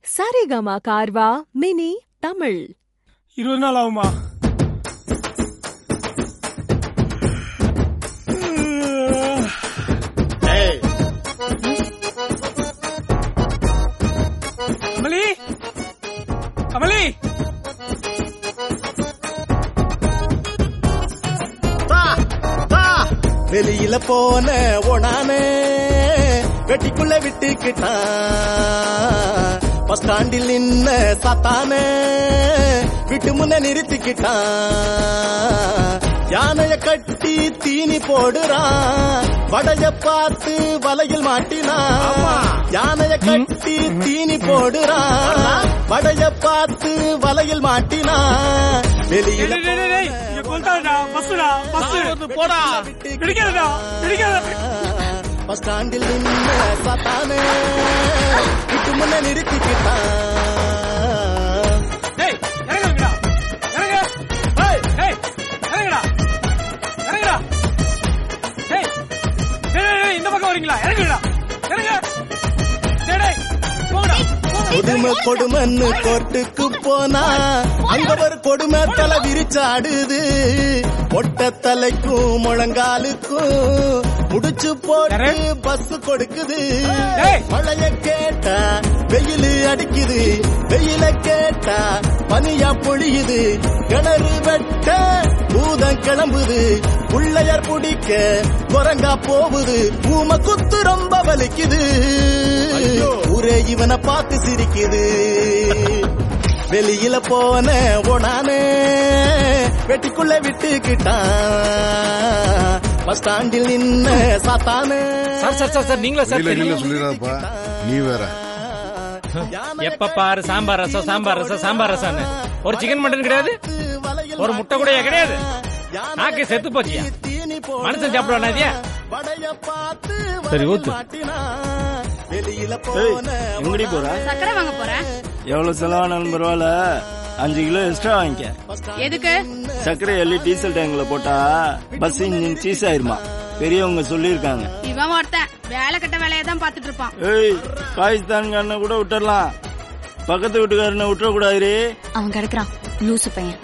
Saregama கார்வா mini Tamil இருபது நாள் ஆகுமா ஏய் கமலி கமலி தா தா வெளியில போன ஓனானே வெட்டிக்குள்ள விட்டுக்கிட்டான் பஸ் ஸ்டாண்டில் நின்ன சாத்தானே விட்டு முன்ன நிறுத்திக்கிட்டான் யானைய கட்டி தீனி போடுறான் வடைய பார்த்து வலையில் மாட்டினான் யானைய கட்டி தீனி போடுறான் வடைய பார்த்து வலையில் மாட்டினான் வெளியில டேய், டேய், டேய், டேய், இங்க கொல்றாதடா, பஸ்ஸுடா, பஸ்ஸு. போடா பிடிக்காதடா, பிடிக்காத. பஸ் ஸ்டாண்டில் நின்ன சாத்தானே விட்டு முன்ன நிறுத்திக்கிட்டான் டேய், இறங்குங்கடா, இறங்கு. ஏய், டேய், இறங்குடா, இறங்குடா. டேய், டேய், டேய், டேய், இந்த பக்கம் வரீங்களா இறங்குடா இறங்க டேய், டேய், போங்கடா, போங்க. கொடுமை கொடுமைன்னு கோர்ட்டுக்கு போனா அங்க ஒரு கொடுமை தலை விரிச்சாடுது ஒட்ட தலைக்கும் முழங்காலுக்கும் முடிச்சு போட்டு யாரு? பஸ் கொடுக்குது ஏய். மழைய கேட்டா வெயில் அடிக்குது வெயில கேட்டா பனியா பொழியுது கிணறு வெட்ட பூதம் கிளம்புது புள்ளையார் பிடிக்க குரங்கா போகுது ஊம குத்து ரொம்ப வலிக்குது ஊரே இவனை பார்த்து சிரிக்குது வெளியில போன ஓனானே வெட்டிக்குள்ள விட்டுக்கிட்டான் பஸ் ஸ்டாண்டில் நின்ன சாத்தானே சார் சார் சார் சார் நீங்களா சார் இல்ல இல்ல தெரியும் சொல்லிடாதப்பா நீ வேற எப்ப பாரு சாம்பார் ரசம் சாம்பார் ரசம் சாம்பார் ரசம்னு ஒரு சிக்கன் மட்டன் கிடையாது ஒரு முட்டை கூடயா கிடையாது நாக்கு செத்து போச்சியா மனுஷன் சாப்பிடுவானா இதையா சரி, ஊத்து. வெளியில ஏய், போன எங்கடி போற சக்கரை வாங்க போறேன் எவ்வளவு செலவானாலும் பரவாயில்ல அஞ்சு கிலோ எக்ஸ்ட்ரா வாங்கிக்க எதுக்கு சர்க்கரை எள்ளி டீசல் டேங்க்ல போட்டா பஸ் இன்ஜின் சீஸ் ஆயிருமா பெரியவங்க சொல்லியிருக்காங்க இவன் ஒருத்தன் வேலை கட்ட வேலையை தான் பாத்துட்டு இருப்பான் ஏய் பாகிஸ்தான்காரனை கூட விட்டுறலாம் பக்கத்து வீட்டுக்காரனை விட்டுற கூடாது அவன் கிடக்குறான் லூசு பையன்